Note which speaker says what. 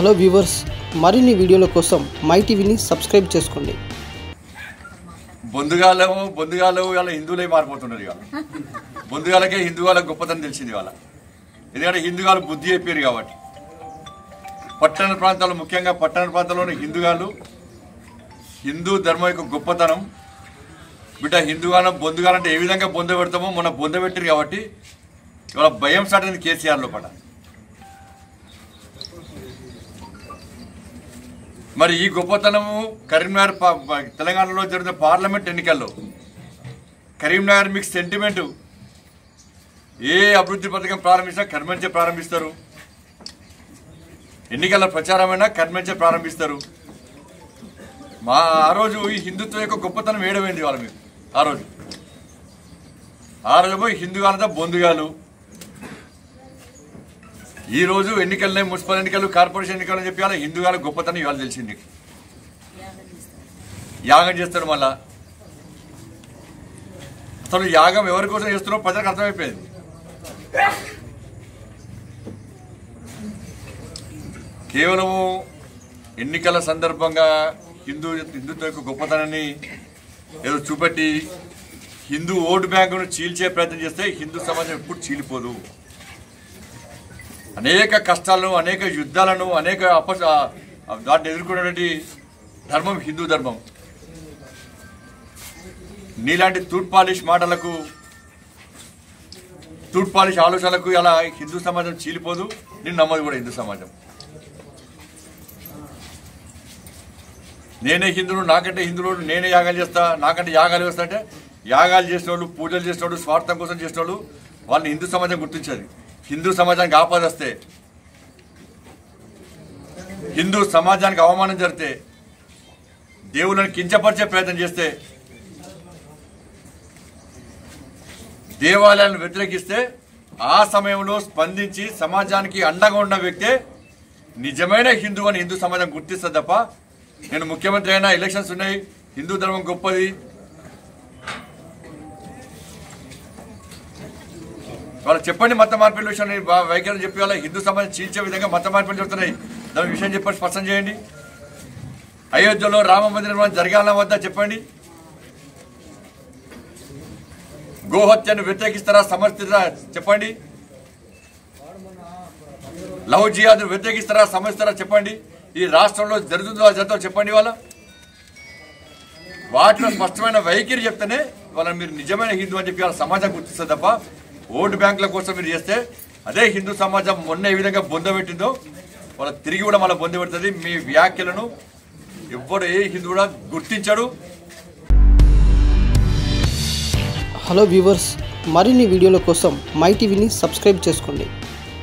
Speaker 1: hello viewers మరిన్ని వీడియోల కోసం మై టీవీని సబ్స్క్రైబ్ చేసుకోండి
Speaker 2: బొందుగాలేమో బొందుగాలు ఇవాళ హిందువులే మారిపోతున్నారు ఇవాళ బొందుగాలకే హిందువుల గొప్పతనం తెలిసింది ఇవాళ ఎందుకంటే హిందువులు బుద్ధి చెప్పారు కాబట్టి పట్టణ ప్రాంతాలు ముఖ్యంగా పట్టణ ప్రాంతాల్లోని హిందుగాలు హిందూ ధర్మం యొక్క గొప్పతనం బిడ్డ హిందుగానం బొందుగాలంటే ఏ విధంగా బొంద పెడతామో మొన్న బొంద పెట్టారు కాబట్టి ఇవాళ భయం స్టార్ట్ అయింది కేసీఆర్ లోపల మరి ఈ గొప్పతనము కరీంనగర్ పా- పా- తెలంగాణలో జరుగుతున్న పార్లమెంట్ ఎన్నికల్లో కరీంనగర్ మీకు సెంటిమెంట్ ఏ అభివృద్ధి పథకం ప్రారంభించినా కర్మంచే ప్రారంభిస్తారు ఎన్నికల ప్రచారమైనా కర్మంచే ప్రారంభిస్తారు మా ఆ రోజు ఈ హిందుత్వం యొక్క గొప్పతనం వేయడమైంది వాళ్ళ మీకు ఆ రోజు ఆ రోజు హిందుగాలంతా బొందుగాలు ఈ రోజు ఎన్నికలనే మున్సిపల్ ఎన్నికలు కార్పొరేషన్ ఎన్నికలు అని చెప్పి వాళ్ళ హిందువుల గొప్పతనం ఇవాళ తెలిసింది యాగం చేస్తారు మళ్ళా అసలు యాగం ఎవరి కోసం చేస్తున్నారో ప్రజలకు అర్థమైపోయింది కేవలము ఎన్నికల సందర్భంగా హిందూ హిందుత్వం యొక్క గొప్పతనాన్ని ఏదో చూపెట్టి హిందూ ఓటు బ్యాంకును చీల్చే ప్రయత్నం చేస్తే హిందూ సమాజం ఎప్పుడు చీలిపోదు అనేక కష్టాలను అనేక యుద్ధాలను అనేక అప దాన్ని ఎదుర్కొనేటువంటి ధర్మం హిందూ ధర్మం నీలాంటి తూట్ పాలిష్ మాటలకు తూట్ పాలిష్ ఆలోచనలకు ఇలా హిందూ సమాజం చీలిపోదు నేను నమ్మదు కూడా హిందూ సమాజం నేనే హిందువులు నాకంటే హిందువులు నేనే యాగాలు చేస్తా నాకంటే యాగాలు చేస్తా అంటే యాగాలు చేసిన వాళ్ళు పూజలు చేసిన వాళ్ళు స్వార్థం కోసం చేసిన వాళ్ళు వాళ్ళని హిందూ సమాజం గుర్తించదు హిందూ సమాజానికి ఆపదస్తే హిందూ సమాజానికి అవమానం జరిగితే దేవుళ్ళని కించపరిచే ప్రయత్నం చేస్తే దేవాలయాలను వ్యతిరేకిస్తే ఆ సమయంలో స్పందించి సమాజానికి అండగా ఉన్న వ్యక్తే నిజమైన హిందూ అని హిందూ సమాజం గుర్తిస్తుంది తప్ప నేను ముఖ్యమంత్రి అయినా ఎలక్షన్స్ ఉన్నాయి హిందూ ధర్మం గొప్పది వాళ్ళు చెప్పండి మత మార్పిడి విషయాన్ని బా- వైఖరి చెప్పి వాళ్ళ హిందూ సమాజం చీల్చే విధంగా మత మార్పిడి జరుగుతున్నాయి దాని విషయం చెప్పి స్పష్టం చేయండి అయోధ్యలో రామ మందిర నిర్మాణం జరగాలన్న వద్ద చెప్పండి గోహత్యను వ్యతిరేకిస్తారా సమర్థిస్తారా చెప్పండి లవ్ జిహాద్ వ్యతిరేకిస్తారా సమర్థిస్తారా చెప్పండి ఈ రాష్ట్రంలో జరుగుతుందో జరుగుతుందో చెప్పండి వాళ్ళ వాటిలో స్పష్టమైన వైఖరి చెప్తేనే వాళ్ళని మీరు నిజమైన హిందూ అని చెప్పి వాళ్ళ సమాజం గుర్తిస్తుంది తప్ప ఓటు బ్యాంకుల కోసం మీరు చేస్తే అదే హిందూ సమాజం మొన్న ఏ విధంగా బొందబెట్టిందో వాళ్ళ తిరిగి కూడా మళ్ళీ బొందబెడుతుంది మీ వ్యాఖ్యలను ఎవ్వడు ఏ హిందూ కూడా గుర్తించడు
Speaker 1: హలో వ్యూవర్స్ మరిన్ని వీడియోల కోసం మై టీవీని సబ్స్క్రైబ్ చేసుకోండి